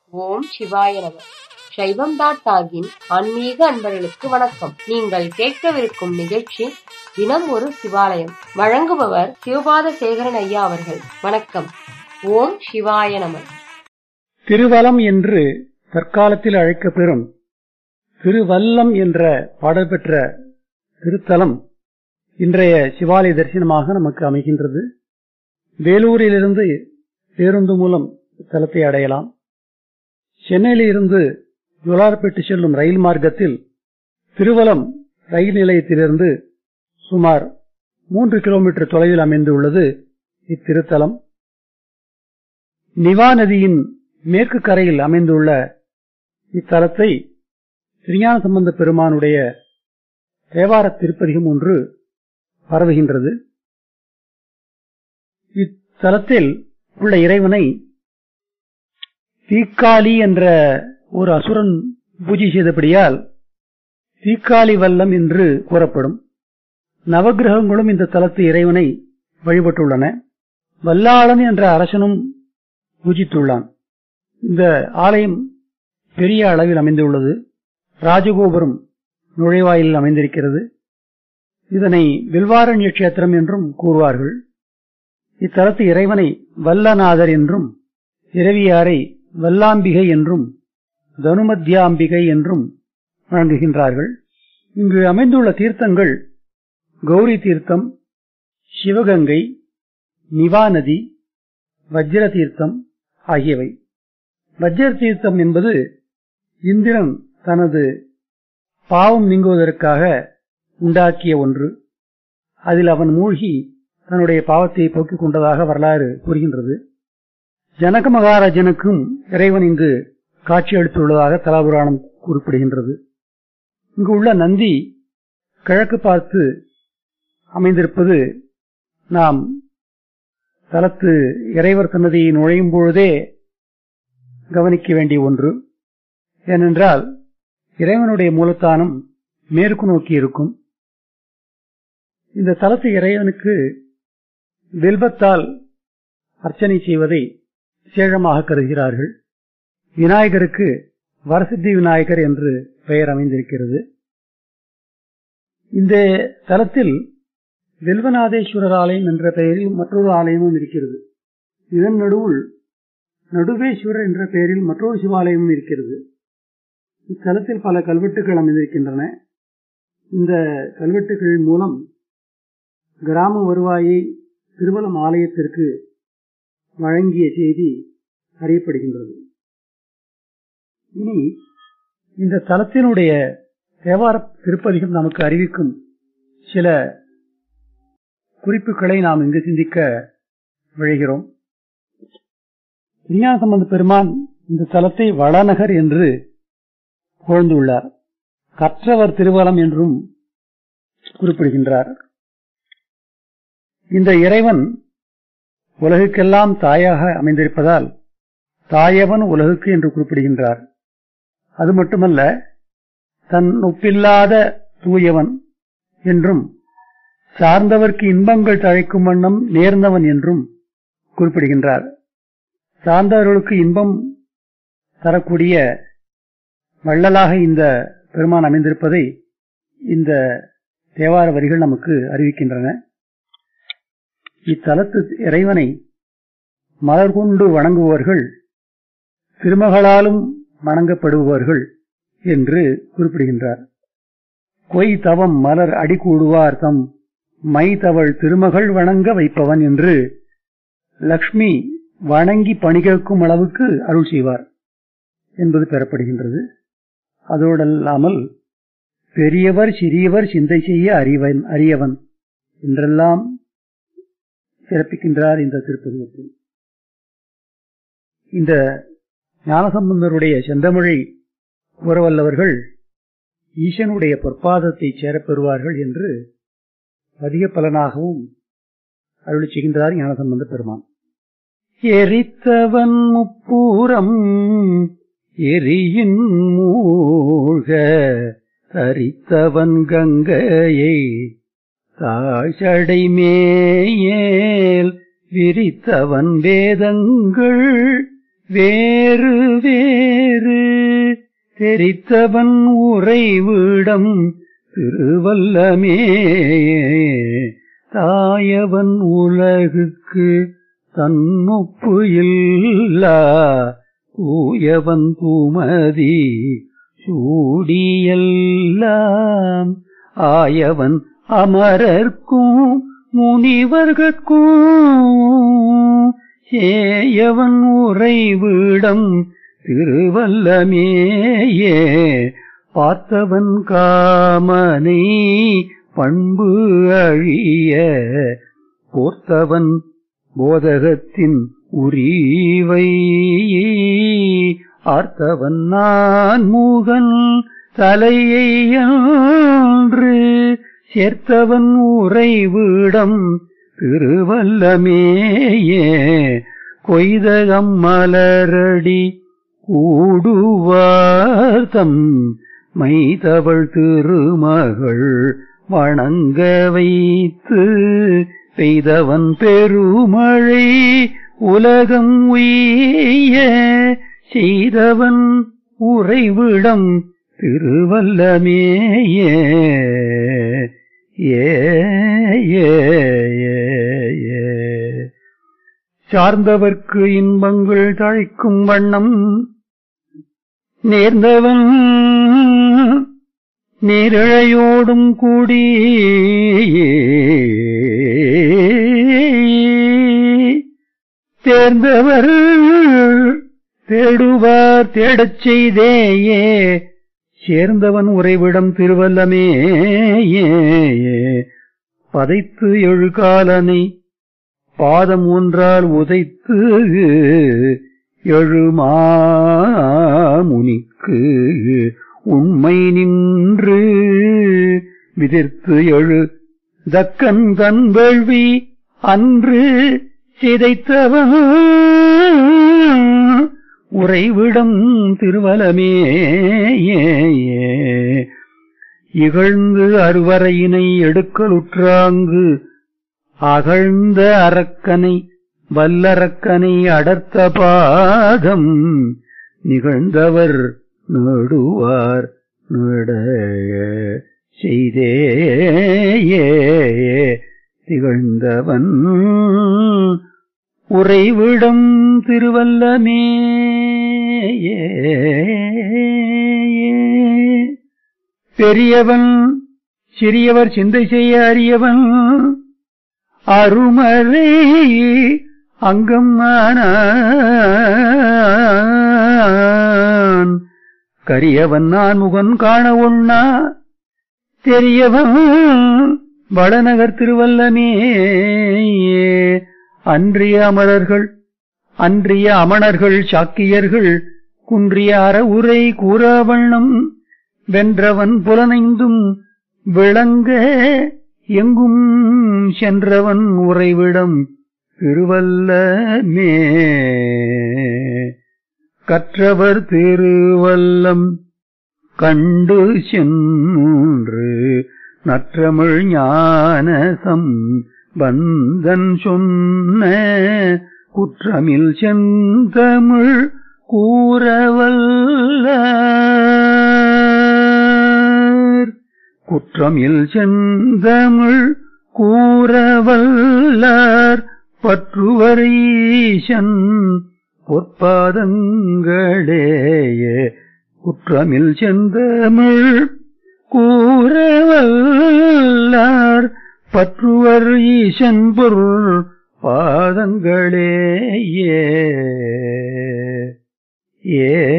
ஓம் சிவாய நம சைவம் டாட் டாகின் ஆன்மீக அன்பர்களுக்கு வணக்கம் நீங்கள் கேட்கவிருக்கும் நிகழ்ச்சி தினம் ஒரு சிவாலயம் வழங்குபவர் சிவபாத சேகரன் ஐயா அவர்கள் வணக்கம் ஓம் சிவாய நம திருவலம் என்று தற்காலத்தில் அழைக்கப்பெறும் திருவல்லம் என்ற பாடல் பெற்ற திருத்தலம் இன்றைய சிவாலய தரிசனமாக நமக்கு அமைகின்றது வேலூரிலிருந்து பேருந்து மூலம் தலத்தை அடையலாம் சென்னையில் இருந்து ஜோலார்பேட்டு செல்லும் ரயில் மார்க்கத்தில் திருவலம் ரயில் நிலையத்திலிருந்து சுமார் மூன்று கிலோமீட்டர் தொலைவில் அமைந்துள்ளது இத்திருத்தலம் நிவா நதியின் மேற்கு கரையில் அமைந்துள்ள இத்தலத்தை திருஞான சம்பந்த பெருமானுடைய தேவார திருப்பதிகம் ஒன்று பரவுகின்றது இத்தலத்தில் உள்ள இறைவனை தீக்காளி என்ற ஒரு அசுரன் பூஜை செய்தபடியால் தீக்காளி வல்லம் என்று கூறப்படும் நவகிரகங்களும் இந்த தலத்து இறைவனை வழிபட்டுள்ளன வல்லாளன் என்ற அரசனும் பூஜித்துள்ளான் இந்த ஆலயம் பெரிய அளவில் அமைந்துள்ளது ராஜகோபுரம் நுழைவாயில் அமைந்திருக்கிறது இதனை வில்வாரண்ய கஷேத்திரம் என்றும் கூறுவார்கள் இத்தலத்து இறைவனை வல்லநாதர் என்றும் இரவியாரை வல்லாம்பிகை என்றும் தனுமத்தியாம்பிகை என்றும் வழங்குகின்றார்கள் இங்கு அமைந்துள்ள தீர்த்தங்கள் கௌரி தீர்த்தம் சிவகங்கை நிவாநதி வஜ்ர தீர்த்தம் ஆகியவை வஜ்ர தீர்த்தம் என்பது இந்திரன் தனது பாவம் நீங்குவதற்காக உண்டாக்கிய ஒன்று அதில் அவன் மூழ்கி தன்னுடைய பாவத்தை போக்கிக் கொண்டதாக வரலாறு கூறுகின்றது ஜனக மகாராஜனுக்கும் இறைவன் இங்கு காட்சி அளித்துள்ளதாக தலாபுராணம் குறிப்பிடுகின்றது இங்கு உள்ள நந்தி கிழக்கு பார்த்து அமைந்திருப்பது நாம் தலத்து இறைவர் சன்னதியை நுழையும் பொழுதே கவனிக்க வேண்டிய ஒன்று ஏனென்றால் இறைவனுடைய மூலத்தானம் மேற்கு நோக்கி இருக்கும் இந்த தலத்து இறைவனுக்கு வில்பத்தால் அர்ச்சனை செய்வதை விசேஷமாக கருதுகிறார்கள் விநாயகருக்கு வரசித்தி விநாயகர் என்று பெயர் அமைந்திருக்கிறது இந்த தலத்தில் வில்வநாதேஸ்வரர் ஆலயம் என்ற பெயரில் மற்றொரு ஆலயமும் இருக்கிறது இதன் நடுவுள் நடுவேஸ்வரர் என்ற பெயரில் மற்றொரு சிவாலயமும் இருக்கிறது இத்தலத்தில் பல கல்வெட்டுகள் அமைந்திருக்கின்றன இந்த கல்வெட்டுகள் மூலம் கிராம வருவாயை திருவலம் ஆலயத்திற்கு வழங்கிய செய்தி அறியப்படுகின்றது இனி இந்த தலத்தினுடைய தேவார திருப்பதிகம் நமக்கு அறிவிக்கும் சில குறிப்புகளை நாம் இங்கு சிந்திக்க விழைகிறோம் விஞ்ஞான சம்பந்த பெருமான் இந்த தலத்தை வடநகர் என்று புகழ்ந்துள்ளார் கற்றவர் திருவலம் என்றும் குறிப்பிடுகின்றார் இந்த இறைவன் உலகுக்கெல்லாம் தாயாக அமைந்திருப்பதால் தாயவன் உலகுக்கு என்று குறிப்பிடுகின்றார் அது மட்டுமல்ல தன் ஒப்பில்லாத தூயவன் என்றும் சார்ந்தவர்க்கு இன்பங்கள் தழைக்கும் வண்ணம் நேர்ந்தவன் என்றும் குறிப்பிடுகின்றார் சார்ந்தவர்களுக்கு இன்பம் தரக்கூடிய வள்ளலாக இந்த பெருமான் அமைந்திருப்பதை இந்த தேவார வரிகள் நமக்கு அறிவிக்கின்றன இத்தலத்து இறைவனை மலர் கொண்டு வணங்குபவர்கள் திருமகளாலும் வணங்கப்படுபவர்கள் என்று குறிப்பிடுகின்றார் கொய் தவம் மலர் அடிகூடுவார் தம் மை தவள் திருமகள் வணங்க வைப்பவன் என்று லக்ஷ்மி வணங்கி பணிகேற்கும் அளவுக்கு அருள் செய்வார் என்பது பெறப்படுகின்றது அதோடல்லாமல் பெரியவர் சிறியவர் சிந்தை செய்ய அறிவன் அறியவன் என்றெல்லாம் சிறப்பிக்கின்றார் இந்த திருப்பதிகத்தில் இந்த ஞானசம்பந்தருடைய செந்தமிழை கூறவல்லவர்கள் ஈசனுடைய பொற்பாதத்தை சேரப்பெறுவார்கள் என்று அதிக பலனாகவும் அருளி செய்கின்றார் ஞானசம்பந்த பெருமான் எரித்தவன் முப்பூரம் எரியின் மூழ்க தரித்தவன் கங்கையை தாழ்சடை மேயேல் விரித்தவன் வேதங்கள் வேறு வேறு தெரித்தவன் உறைவிடம் திருவல்லமே தாயவன் உலகுக்கு தன்னொப்பு இல்லா தூயவன் தூமதி சூடியெல்லாம் ஆயவன் அமரர்க்கும் முனிவர்கட்கும் சேயவன் உறைவிடம் திருவல்லமேயே பார்த்தவன் காமனை பண்பு அழிய போர்த்தவன் போதகத்தின் உரிவை ஆர்த்தவன் நான் மூகன் தலையை அன்று சேர்த்தவன் உறைவிடம் திருவல்லமேயே கொய்தகம் மலரடி கூடுவார்த்தம் மைதவள் திருமகள் வணங்க வைத்து பெய்தவன் பெருமழை உலகம் உய்ய செய்தவன் உறைவிடம் திருவல்லமேயே ஏ ஏ ஏ ஏ சார்ந்தவர்க்கு இன்பங்கள் தழைக்கும் வண்ணம் நேர்ந்தவன் நேரழையோடும் கூடி தேர்ந்தவர் தேடுவார் தேடச் செய்தேயே சேர்ந்தவன் உறைவிடம் திருவல்லமே பதைத்து எழுகாலனை பாதம் ஒன்றால் உதைத்து எழுமாமுனிக்கு உண்மை நின்று விதிர்த்து எழு தக்கன் தன் வேள்வி அன்று சிதைத்தவன் உறைவிடம் திருவலமே இகழ்ந்து அருவரையினை எடுக்கலுற்றாங்கு அகழ்ந்த அரக்கனை வல்லரக்கனை அடர்த்த பாதம் நிகழ்ந்தவர் நேடுவார் நேட செய்தே திகழ்ந்தவன் உறைவிடம் திருவல்லமே பெரியவன் சிறியவர் சிந்தை செய்ய அறியவன் அருமறை அங்கம் ஆனான் கரியவன் நான் முகன் காண உண்ணா தெரியவன் வடநகர் திருவல்லமே அன்றிய அமரர்கள் அன்றிய அமணர்கள் சாக்கியர்கள் குன்றிய அறவுரை கூறவண்ணம் வென்றவன் புலனைந்தும் விளங்க எங்கும் சென்றவன் உறைவிடம் திருவல்லமே கற்றவர் திருவல்லம் கண்டு சென்று நற்றமிழ் ஞானசம் பந்தன் சொன்ன குற்றமில் செந்தமிழ் கூறவல்ல குற்றமில் செந்தமிழ் கூறவல்லார் பற்றுவர் ஈசன் பொற்பாதங்களேயே குற்றமில் செந்தமிழ் கூறவல்லார் பற்றுவர் ஈசன் பொருள் பாதங்களேயே ஏ